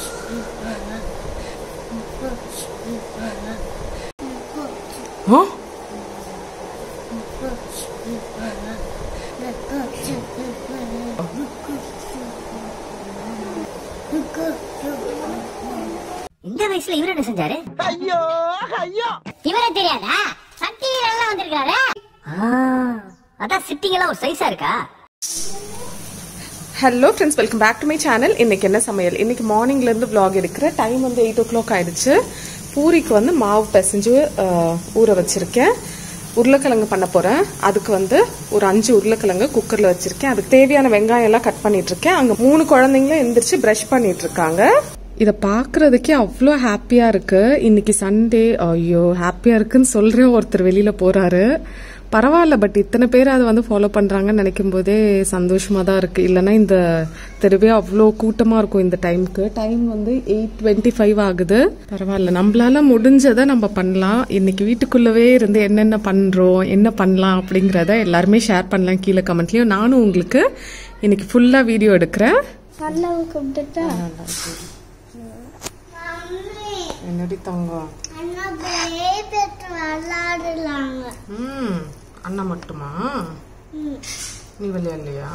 ஆ? இந்த வயசுல இவர் என்ன செஞ்சாரு இவரே தெரியாதா சக்தி எல்லாம் வந்திருக்காரு அதான் சிட்டிங் எல்லாம் ஒரு சைஸா இருக்கா hello friends welcome back to my channel இன்னைக்கு என்ன சமையல் இன்னைக்கு மார்னிங்ல இருந்து vlog எடுக்கிற டைம் வந்து எயிட் ஓ கிளாக் ஆயிடுச்சு பூரிக்கு வந்து மாவு பிசைஞ்சு அஹ், ஊற வச்சிருக்கேன் உருளைக்கிழங்கு பண்ண போறேன் அதுக்கு வந்து ஒரு அஞ்சு உருளைக்கிழங்கு குக்கர்ல வச்சிருக்கேன் அதுக்கு தேவையான வெங்காயம் எல்லாம் கட் பண்ணிட்டு இருக்கேன் அங்க மூணு குழந்தைங்களும் எந்திரிச்சு பிரஷ் பண்ணிட்டு இருக்காங்க இத பாக்குறதுக்கே அவ்வளோ ஹாப்பியா இருக்கு இன்னைக்கு சண்டே ஐயோ ஹாப்பியா இருக்குன்னு சொல்ற ஒருத்தர் வெளியில போறாரு பரவாயில்ல பட் இத்தனை பேர் அதை வந்து ஃபாலோ பண்றாங்கன்னு நினைக்கும் போதே சந்தோஷமா தான் இருக்கு இல்லைன்னா இந்த தெருவே அவ்வளோ கூட்டமா இருக்கும் இந்த டைம்க்கு டைம் வந்து எயிட் டுவெண்ட்டி ஃபைவ் ஆகுது பரவாயில்ல நம்மளால முடிஞ்சதை நம்ம பண்ணலாம் இன்னைக்கு வீட்டுக்குள்ளவே இருந்து என்னென்ன பண்றோம் என்ன பண்ணலாம் அப்படிங்கறத எல்லாருமே ஷேர் பண்ணலாம் கீழே கமெண்ட்லயும் நானும் உங்களுக்கு இன்னைக்கு ஃபுல்லா வீடியோ எடுக்கிறேன் அண்ணாவை கூப்பிட்டுட்டா என்னடி தங்கம் அண்ணா பேபெட்டு விளாடுலாங்க ம் அண்ணா மட்டுமா நீ விளையாடலையா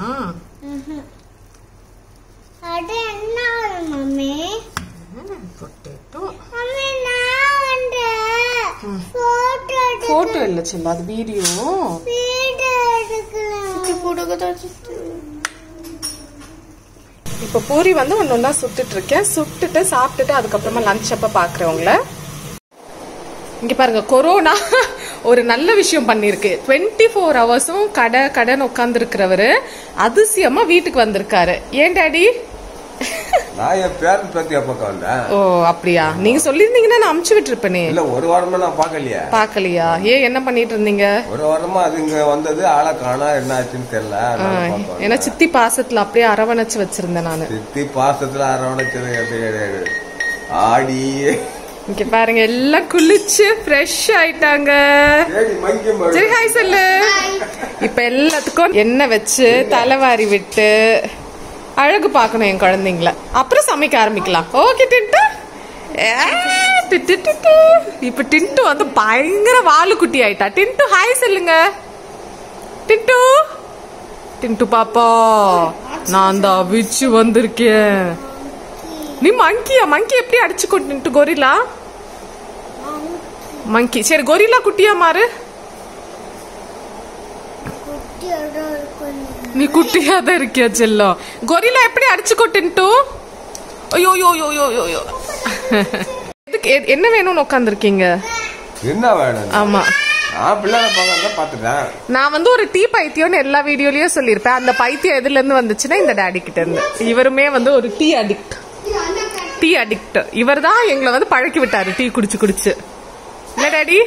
அது என்ன மம்மி பொட்டேட்டோ மம்மி நான் வந்து போட்டோ போட்டோ இல்ல செல்ல அது வீடியோ வீடியோ எடுக்கலாம் கொடுக்க இப்ப பூரி வந்து ஒன்னு ஒன்னா சுட்டுட்டு இருக்கேன் சுட்டுட்டு சாப்பிட்டுட்டு அதுக்கப்புறமா லஞ்ச் அப்ப பாக்குறவங்கள இங்க பாருங்க கொரோனா ஒரு நல்ல விஷயம் பண்ணிருக்கு டுவெண்ட்டி ஃபோர் ஹவர்ஸும் கடை கடன் உட்காந்துருக்கிறவரு அதிசயமா வீட்டுக்கு வந்திருக்காரு ஏன் டாடி நான் என் பேரன் பத்தி எப்ப வந்தேன் ஓ அப்படியா நீங்க சொல்லியிருந்தீங்கன்னா நான் அமுச்சு விட்டுருப்பேனே இல்ல ஒரு வாரமா நான் பாக்கலையே பாக்கலையா ஏன் என்ன பண்ணிட்டு இருந்தீங்க ஒரு வாரமா அது இங்க வந்தது ஆளை காணா என்ன ஆச்சுன்னு தெரியல அதனால பார்க்க ஏன்னா வந்தேன். சித்தி பாசத்துல அப்படியே அரவணைச்சு வச்சிருந்தேன் நானு சித்தி பாசத்துல அரவணைச்சது எப்படி கிடையாது ஆடி இங்க பாருங்க எல்லாம் குளிச்சு ஃப்ரெஷ் ஆயிட்டாங்க ஏடி மங்கி மழை. சரி ஹாய் சொல்லு இப்ப எல்லாத்துக்கும் எண்ணெய் வச்சு தலைவாரி விட்டு அழகு பார்க்கணும் என் குழந்தைங்கள அப்புறம் சமைக்க ஆரம்பிக்கலாம் ஓகே டின்ட்டு ஏ, டி, டி, டி, டி. இப்ப டின்ட்டு வந்து பயங்கர வாலு குட்டி ஆயிட்டா டின்ட்டு ஹாய் சொல்லுங்க டின்ட்டு டின்ட்டு பாப்பா நான் தான் அவிச்சு வந்திருக்கேன் நீ மங்கியா மங்கி எப்படி அடிச்சு கொண்டு கொரிலா மங்கி சரி கொரிலா குட்டியா மாறு குட்டியோட இருக்கும் நீ குட்டியா தான் இருக்கியா செல்லம் கொரிலா எப்படி அடிச்சு கொட்டுன்ட்டு ஐயோ யோ யோ யோ யோ யோ எதுக்கு எ- என்ன வேணும்னு உட்காந்துருக்கீங்க என்ன வேணும் ஆமா நான் பிள்ளைகளை பார்க்க பார்த்துட்டேன் நான் வந்து ஒரு டீ பைத்தியம்னு எல்லா வீடியோலயும் சொல்லியிருப்பேன் அந்த பைத்தியம் எதுல இருந்து வந்துச்சுன்னா இந்த டாடி கிட்ட இருந்து இவருமே வந்து ஒரு டீ அடிக்ட் டீ அடிக்ட் இவர் தான் எங்களை வந்து பழக்கி விட்டாரு டீ குடிச்சு குடிச்சு இல்ல டாடி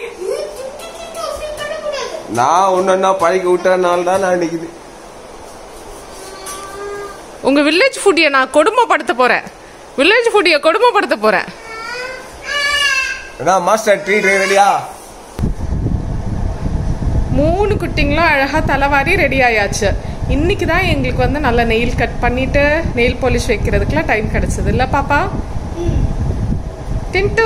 நான் ஒன்னொன்னா பழக்கி விட்டனால தான் நான் நிக்குது உங்க வில்லேஜ் ஃபுட்டிய நான் கொடுமைப்படுத்த போறேன் வில்லேஜ் ஃபுட்டிய கொடுமைப்படுத்த போறேன் என்ன மாஸ்டர் ட்ரீட் ரெடியா மூணு குட்டிங்களும் அழகா தலைவாரி ரெடி ஆயாச்சு இன்னைக்கு தான் எங்களுக்கு வந்து நல்ல நெயில் கட் பண்ணிட்டு நெயில் பாலிஷ் வைக்கிறதுக்குலாம் டைம் கிடைச்சது இல்ல பாப்பா டின்ட்டு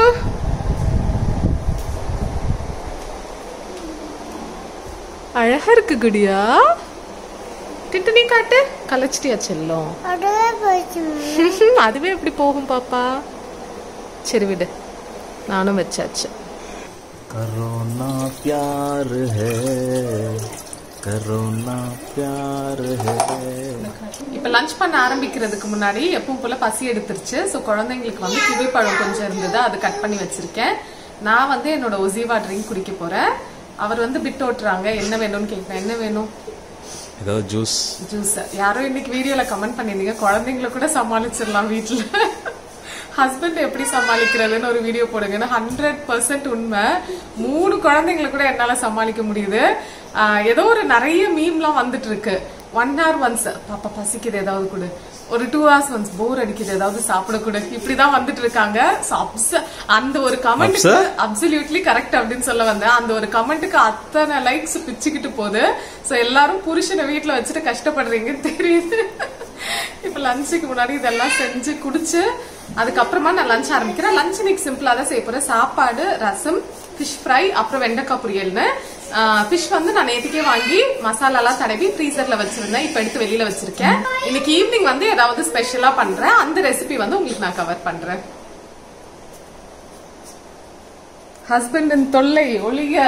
அழகா இருக்கு குடியா டின்ட்டு நீ காட்டு கலைச்சிட்டியா செல்லம் அதுவே போயிடுச்சு அதுவே எப்படி போகும் பாப்பா சரி விடு நானும் வச்சாச்சு करोना प्यार है करोना प्यार है இப்ப லஞ்ச் பண்ண ஆரம்பிக்கிறதுக்கு முன்னாடி எப்பவும் போல பசி எடுத்துருச்சு ஸோ குழந்தைங்களுக்கு வந்து கிவி பழம் கொஞ்சம் இருந்தது அது கட் பண்ணி வச்சிருக்கேன் நான் வந்து என்னோட ஒசிவா ட்ரிங்க் குடிக்க போறேன் அவர் வந்து பிட் ஓட்டுறாங்க என்ன வேணும்னு கேட்குறேன் என்ன வேணும் ஏதாவது ஜூஸ் ஜூஸ் யாரோ இன்னைக்கு வீடியோல கமெண்ட் பண்ணிருந்தீங்க குழந்தைங்கள கூட சமாளிச்சிடலாம் வீட்ல ஹஸ்பண்ட் எப்படி சமாளிக்கிறதுன்னு ஒரு வீடியோ போடுங்கன்னு ஹண்ட்ரட் பர்சன்ட் உண்மை மூணு குழந்தைங்களை கூட என்னால சமாளிக்க முடியுது ஆஹ் ஏதோ ஒரு நிறைய மீம்லாம் வந்துட்டு இருக்கு ஒன் ஹவர் ஒன்ஸ் பாப்பா பசிக்குது ஏதாவது கொடு ஒரு டூ ஹவர்ஸ் ஒன்ஸ் போர் அடிக்குது ஏதாவது சாப்பிட கொடு இப்படிதான் வந்துட்டு இருக்காங்க So, abs- அந்த ஒரு கமெண்ட் அப்சல்யூட்லி கரெக்ட் அப்படின்னு சொல்ல வந்தேன் அந்த ஒரு கமெண்ட்டுக்கு அத்தனை லைக்ஸ் பிச்சுக்கிட்டு போகுது சோ எல்லாரும் புருஷனை வீட்ல வச்சுட்டு கஷ்டப்படுறீங்கன்னு தெரியுது இப்ப லஞ்சுக்கு முன்னாடி இதெல்லாம் செஞ்சு குடிச்சு அதுக்கப்புறமா நான் லஞ்ச் ஆரம்பிக்கிறேன் லஞ்ச் இன்னைக்கு சிம்பிளா தான் செய்ய போறேன் சாப்பாடு ரசம் ஃபிஷ் ஃப்ரை அப்புறம் வெண்டைக்காய் பொரியல்னு ஃபிஷ் வந்து நான் நேற்றுக்கே வாங்கி மசாலா எல்லாம் தடவி ஃப்ரீசர்ல வச்சிருந்தேன் இப்ப எடுத்து வெளியில வச்சிருக்கேன் இன்னைக்கு ஈவினிங் வந்து ஏதாவது ஸ்பெஷலா பண்றேன் அந்த ரெசிபி வந்து உங்களுக்கு நான் கவர் பண்றேன் ஹஸ்பண்டின் தொல்லை ஒளிய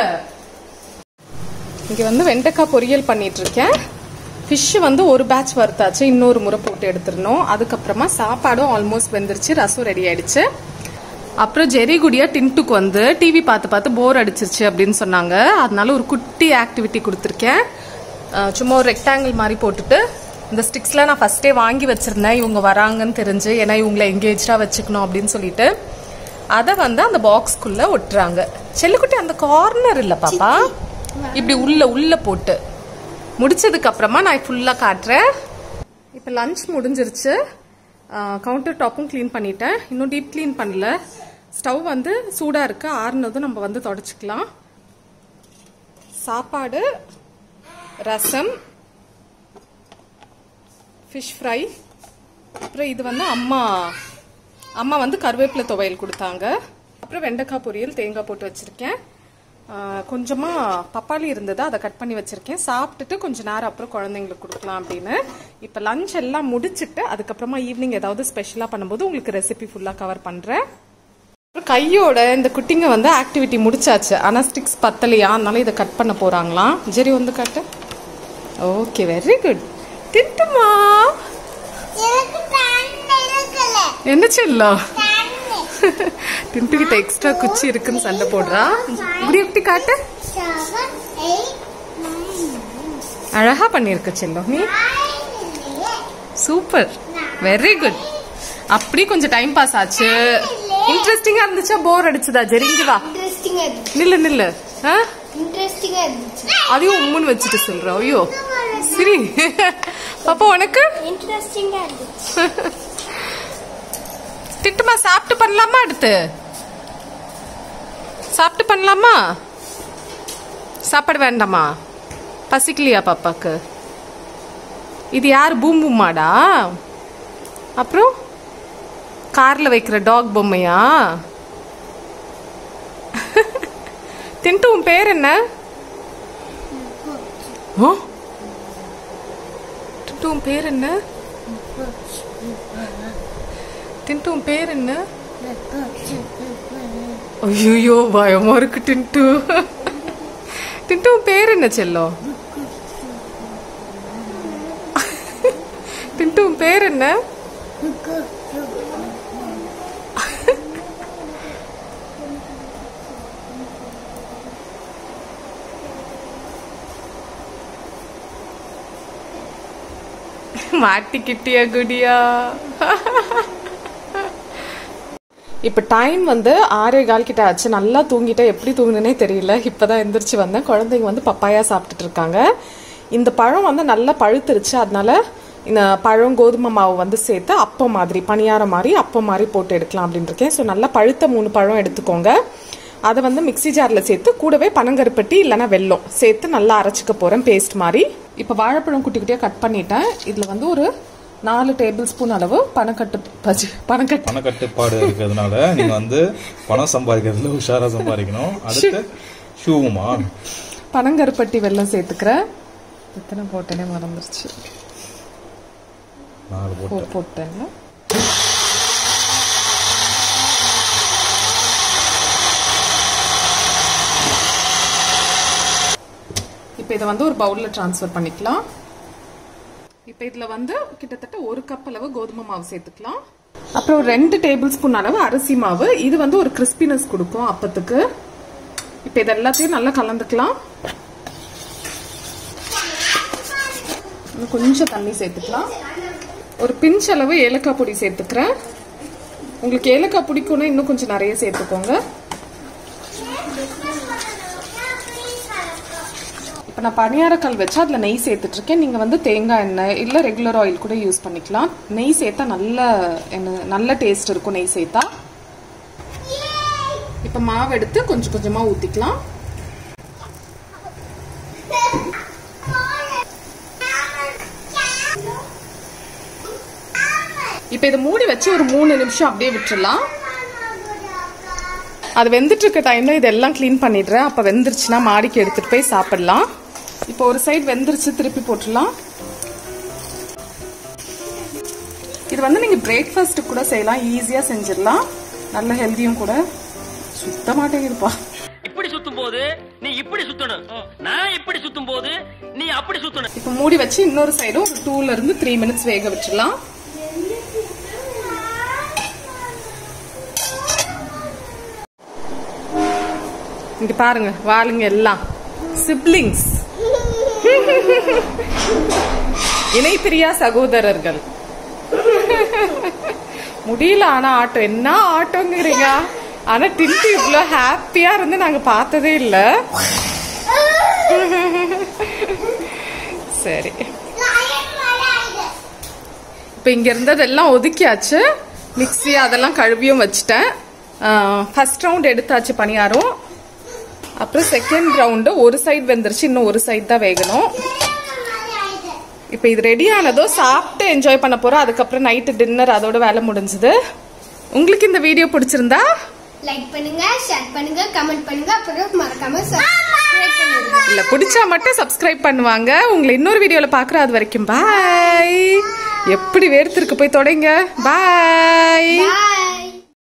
இங்க வந்து வெண்டைக்காய் பொரியல் பண்ணிட்டு இருக்கேன் ஃபிஷ் வந்து ஒரு பேட்ச் வறுத்தாச்சு இன்னொரு முறை போட்டு எடுத்துடணும் அதுக்கப்புறமா சாப்பாடும் ஆல்மோஸ்ட் வெந்துருச்சு ரசம் ரெடி ஆயிடுச்சு அப்புறம் ஜெரி குடியா டின்ட்டுக்கு வந்து டிவி பார்த்து பார்த்து போர் அடிச்சிருச்சு அப்படின்னு சொன்னாங்க அதனால ஒரு குட்டி ஆக்டிவிட்டி கொடுத்துருக்கேன் அஹ் சும்மா ஒரு ரெக்டாங்கிள் மாதிரி போட்டுட்டு இந்த ஸ்டிக்ஸ்லாம் நான் ஃபர்ஸ்டே வாங்கி வச்சிருந்தேன் இவங்க வராங்கன்னு தெரிஞ்சு ஏன்னா இவங்களை எங்கேஜ்டா வச்சுக்கணும் அப்படின்னு சொல்லிட்டு அதை வந்து அந்த பாக்ஸ்க்குள்ள ஒட்டுறாங்க செல்லுக்குட்டி அந்த கார்னர் இல்ல பாப்பா இப்படி உள்ள உள்ள போட்டு முடிச்சதுக்கு அப்புறமா நான் ஃபுல்லா காட்டுறேன் இப்போ லஞ்ச் முடிஞ்சிருச்சு கவுண்டர் டாப்பும் க்ளீன் பண்ணிட்டேன் இன்னும் டீப் க்ளீன் பண்ணல ஸ்டவ் வந்து சூடா இருக்கு ஆறுனதும் நம்ம வந்து தொடச்சிக்கலாம் சாப்பாடு ரசம் ஃபிஷ் ஃப்ரை அப்புறம் இது வந்து அம்மா அம்மா வந்து கருவேப்பிலை துவையல் கொடுத்தாங்க அப்புறம் வெண்டைக்காய் பொரியல் தேங்காய் போட்டு வச்சிருக்கேன் ஆஹ் கொஞ்சமா பப்பாளி இருந்தது அதை கட் பண்ணி வச்சிருக்கேன் சாப்பிட்டுட்டு கொஞ்ச நேரம் அப்புறம் குழந்தைங்களுக்கு கொடுக்கலாம் அப்படின்னு இப்போ லஞ்ச் எல்லாம் முடிச்சிட்டு அதுக்கப்புறமா ஈவினிங் ஏதாவது ஸ்பெஷலாக பண்ணும்போது உங்களுக்கு ரெசிபி ஃபுல்லாக கவர் பண்ணுறேன் அப்புறம் கையோட இந்த குட்டிங்க வந்து ஆக்டிவிட்டி முடிச்சாச்சு ஆனால் ஸ்டிக்ஸ் பத்தலையா அதனால இதை கட் பண்ண போறாங்களாம் ஜெரி வந்து காட்டு ஓகே வெரி குட் திட்டுமா எனக்கு தண்ணி இருக்கல என்ன செல்லம் தண்ணி டின்ட்டு கிட்ட எக்ஸ்ட்ரா குச்சி இருக்குன்னு சண்டை போடுறா இப்படி எப்படி காட்டு செவன் எயிட் நைன் அழகா பண்ணிருக்க செல்லம் நீ சூப்பர் வெரி குட் அப்படி கொஞ்சம் டைம் பாஸ் ஆச்சு இன்ட்ரெஸ்டிங்கா இருந்துச்சா போர் அடிச்சுதா ஜெரிங்கி வா இன்ட்ரெஸ்டிங்கா இருந்துச்சு நில்லு நில்லு ஆ? இன்ட்ரெஸ்டிங்கா இருந்துச்சு அதையும் உம்முன்னு வச்சுட்டு சொல்ற ஐயோ சரி பாப்பா உனக்கு இன்ட்ரெஸ்டிங்கா இருந்துச்சு திட்டுமா சாப்பிட்டு பண்ணலாமா அடுத்து சாப்பிட்டு பண்ணலாமா சாப்பாடு வேண்டாமா பசிக்கலையா பாப்பாக்கு இது யார் பூம் பூமாடா அப்புறம் கார்ல வைக்கிற டாக் பொம்மையா தின்ட்டு உன் பேர் என்ன ஓ தின்ட்டு உன் பேர் என்ன டின்ட்டு உன் பேர் என்ன ஐயோ பயமா இருக்கு டின்ட்டு டின்ட்டு உன் பேர் என்ன செல்லம் டின்ட்டு உன் பேர் என்ன மாட்டிக்கிட்டியா குடியா இப்போ டைம் வந்து ஆறே கால் கிட்ட ஆச்சு நல்லா தூங்கிட்டேன் எப்படி தூங்குனேனே தெரியல இப்பதான் எந்திரிச்சு வந்தேன் குழந்தைங்க வந்து பப்பாயா சாப்பிட்டுட்டு இருக்காங்க இந்த பழம் வந்து நல்லா பழுத்துருச்சு அதனால இந்த பழம் கோதுமை மாவு வந்து சேர்த்து அப்பம் மாதிரி பணியாரம் மாதிரி அப்பம் மாதிரி போட்டு எடுக்கலாம் அப்படின்னு இருக்கேன் ஸோ நல்லா பழுத்த மூணு பழம் எடுத்துக்கோங்க அதை வந்து மிக்ஸி ஜாரில் சேர்த்து கூடவே பனங்கருப்பட்டி இல்லைன்னா வெல்லம் சேர்த்து நல்லா அரைச்சிக்க போகிறேன் பேஸ்ட் மாதிரி இப்போ வாழைப்பழம் குட்டி குட்டியாக கட் பண்ணிட்டேன் இதில் வந்து ஒரு நாலு டேபிள் ஸ்பூன் அளவு பனக்கட்டு பஜி பனக்கட்டு பணக்கட்டுப்பாடு இருக்கிறதுனால நீங்க வந்து பணம் சம்பாதிக்கிறதுல உஷாரா சம்பாதிக்கணும் அடுத்து ஷூவுமா பனங்கருப்பட்டி வெல்லம் சேர்த்துக்கிறேன் எத்தனை போட்டேனே மறந்துருச்சு நாலு போ போட்டு போட்டேங்க இப்போ இதை வந்து ஒரு பவுலில் ட்ரான்ஸ்ஃபர் பண்ணிக்கலாம் இப்போ இதில் வந்து கிட்டத்தட்ட ஒரு கப் அளவு கோதுமை மாவு சேர்த்துக்கலாம் அப்புறம் ஒரு ரெண்டு டேபிள் ஸ்பூன் அளவு அரிசி மாவு இது வந்து ஒரு கிறிஸ்பினஸ் கொடுக்கும் அப்பத்துக்கு இப்போ இது எல்லாத்தையும் நல்லா கலந்துக்கலாம் இன்னும் கொஞ்சம் தண்ணி சேர்த்துக்கலாம் ஒரு பிஞ்ச் அளவு ஏலக்காய் பொடி சேர்த்துக்கிறேன் உங்களுக்கு ஏலக்காய் பிடிக்கும்னா இன்னும் கொஞ்சம் நிறைய சேர்த்துக்கோங்க இப்போ நான் பணியாரக்கல் வச்சு அதில் நெய் சேர்த்துட்டு இருக்கேன் நீங்கள் வந்து தேங்காய் எண்ணெய் இல்லை ரெகுலர் ஆயில் கூட யூஸ் பண்ணிக்கலாம் நெய் சேர்த்தா நல்ல என்ன நல்ல டேஸ்ட் இருக்கும் நெய் சேர்த்தா இப்போ மாவு எடுத்து கொஞ்சம் கொஞ்சமாக ஊற்றிக்கலாம் இப்போ இதை மூடி வச்சு ஒரு மூணு நிமிஷம் அப்படியே விட்டுறலாம் அது வெந்துட்டு இருக்க டைம்ல இதெல்லாம் க்ளீன் பண்ணிடுறேன் அப்ப வெந்துருச்சுன்னா மாடிக்கு எடுத்துட்டு போய் சாப்பிடலாம் இப்போ ஒரு சைடு வெந்துருச்சு திருப்பி போட்டுடலாம் இது வந்து நீங்க பிரேக்ஃபாஸ்ட் கூட செய்யலாம் ஈஸியா செஞ்சிடலாம் நல்ல ஹெல்தியும் கூட சுத்த மாட்டேங்குதுப்பா இப்படி சுத்தும் போது நீ இப்படி சுத்தணும் நான் இப்படி சுத்தும் போது நீ அப்படி சுத்தணும் இப்போ மூடி வச்சு இன்னொரு சைடும் ஒரு டூல இருந்து த்ரீ மினிட்ஸ் வேக வச்சிடலாம் இங்க பாருங்க வாளுங்க எல்லாம் சிப்ளிங்ஸ் இணை பிரியா சகோதரர்கள் முடியல ஆனா ஆட்டோ என்ன ஆட்டோங்கிறீங்க ஆனா டின்ட்டு இவ்வளோ ஹாப்பியா இருந்து நாங்க பார்த்ததே இல்லை சரி இப்போ இங்க இருந்ததெல்லாம் ஒதுக்கியாச்சு மிக்ஸி அதெல்லாம் கழுவியும் வச்சுட்டேன் ஃபர்ஸ்ட் ரவுண்ட் எடுத்தாச்சு பணியாரம் அப்புறம் செகண்ட் ரவுண்டு ஒரு சைடு வெந்துருச்சு இன்னும் ஒரு சைடு தான் வேகணும் இப்போ இது ரெடி ஆனதோ சாப்பிட்டு என்ஜாய் பண்ண போறோம் அதுக்கப்புறம் நைட்டு டின்னர் அதோட வேலை முடிஞ்சுது உங்களுக்கு இந்த வீடியோ பிடிச்சிருந்தா லைக் பண்ணுங்க ஷேர் பண்ணுங்க கமெண்ட் பண்ணுங்க அப்புறம் மறக்காம சப்ஸ்கிரைப் பண்ணிடுங்க இல்ல பிடிச்சா மட்டும் சப்ஸ்கிரைப் பண்ணுவாங்க உங்களை இன்னொரு வீடியோல பாக்குற அது வரைக்கும் பாய் எப்படி வேர்த்திருக்கு போய் தொடங்க பாய் பாய்